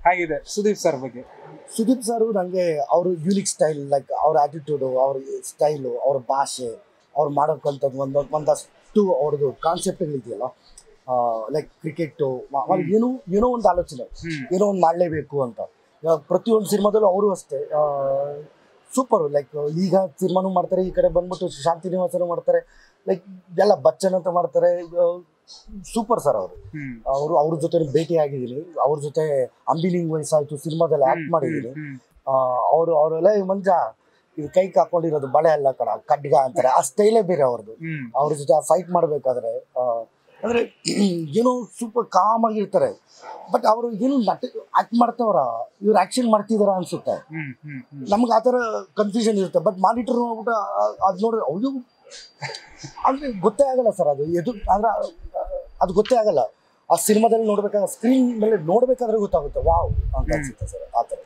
ಹಾಗಿದೆ ಸುದೀಪ್ ಸರ್ ಬಗ್ಗೆ ಸುದೀಪ್ ಸರ್ ನನಗೆ ಅವರು ಯೂನಿಕ್ ಸ್ಟೈಲ್ ಲೈಕ್ ಅವ್ರ ಆಟಿಟ್ಯೂಡು ಅವ್ರ ಸ್ಟೈಲು ಅವ್ರ ಭಾಷೆ ಅವ್ರು ಮಾಡೋಕ್ಕಂಥದ್ದು ಒಂದು ಒಂದಷ್ಟು ಅವ್ರದ್ದು ಕಾನ್ಸೆಪ್ಟ್ಗಳಿದೆಯಲ್ಲ ಲೈಕ್ ಕ್ರಿಕೆಟು ಏನೋ ಏನೋ ಒಂದು ಆಲೋಚನೆ ಹ್ಮ್ ಏನೋ ಒಂದು ಮಾಡಲೇಬೇಕು ಅಂತ ಇವಾಗ ಪ್ರತಿಯೊಂದು ಸಿನಿಮಾದಲ್ಲೂ ಅವರು ಅಷ್ಟೇ ಸೂಪರ್ ಲೈಕ್ ಈಗ ಸಿನಿಮಾನು ಮಾಡ್ತಾರೆ ಈ ಕಡೆ ಬಂದ್ಬಿಟ್ಟು ಶಾಂತಿ ನಿವಾಸನೂ ಮಾಡ್ತಾರೆ ಲೈಕ್ ಎಲ್ಲ ಬಚ್ಚನ್ ಅಂತ ಮಾಡ್ತಾರೆ ಸೂಪರ್ ಸರ್ ಅವರು ಹ್ಮ್ ಅವರು ಅವ್ರ ಜೊತೆ ಭೇಟಿ ಆಗಿದ್ದೀನಿ ಅವ್ರ ಜೊತೆ ಅಂಬಿಲಿಂಗ್ ವಯಸ್ಸಾಯ್ತು ಸಿನಿಮಾದಲ್ಲಿ ಆಕ್ಟ್ ಮಾಡಿದ್ದೀನಿ ಹ್ಮ್, ಅವರು ಅವರೆಲ್ಲ ಮಂಜ ಇದು ಕೈಗೆ ಹಾಕೊಂಡಿರೋದು ಬಳೆ ಅಲ್ಲ ಕಣ ಖಡ್ಗ ಅಂತಾರೆ ಆ ಸ್ಟೈಲೇ ಬೇರೆ ಅವ್ರದ್ದು ಹ್ಮ್ ಅವ್ರ ಜೊತೆ ಫೈಟ್ ಮಾಡಬೇಕಾದ್ರೆ ಅಂದ್ರೆ ಏನೋ ಸೂಪರ್ ಕಾಮ್ ಆಗಿರ್ತಾರೆ ಬಟ್ ಅವರು ಏನು ನಟ ಆಕ್ಟ್ ಮಾಡ್ತಾವ್ರ ಇವ್ರು ಆಕ್ಷನ್ ಮಾಡ್ತಿದಾರ ಅನ್ಸುತ್ತೆ ಹ್ಮ್ ಹ್ಮ್ ಹ್ಮ್ ನಮ್ಗೆ ಆ ಥರ ಕನ್ಫ್ಯೂಷನ್ ಇರುತ್ತೆ ಬಟ್ ಮಾನಿಟರ್ ನೋಡ್ಬಿಟ್ಟು ಅದು ನೋಡಿದ್ರೆ ಅಯ್ಯೋ ಅಂದ್ರೆ ಗೊತ್ತೇ ಆಗಲ್ಲ ಸರ್ ಅದು ಎದು ಅಂದ್ರೆ ಅದು ಗೊತ್ತೇ ಆಗಲ್ಲ ಆ ಸಿನಿಮಾದಲ್ಲಿ ನೋಡ್ಬೇಕಾದ್ರೆ ಸ್ಕ್ರೀನ್ ಮೇಲೆ ನೋಡ್ಬೇಕಾದ್ರೆ ಗೊತ್ತಾಗುತ್ತೆ ವಾವ್ ಅಂತ ಅನ್ಸುತ್ತೆ ಸರ್ ಆ ಥರ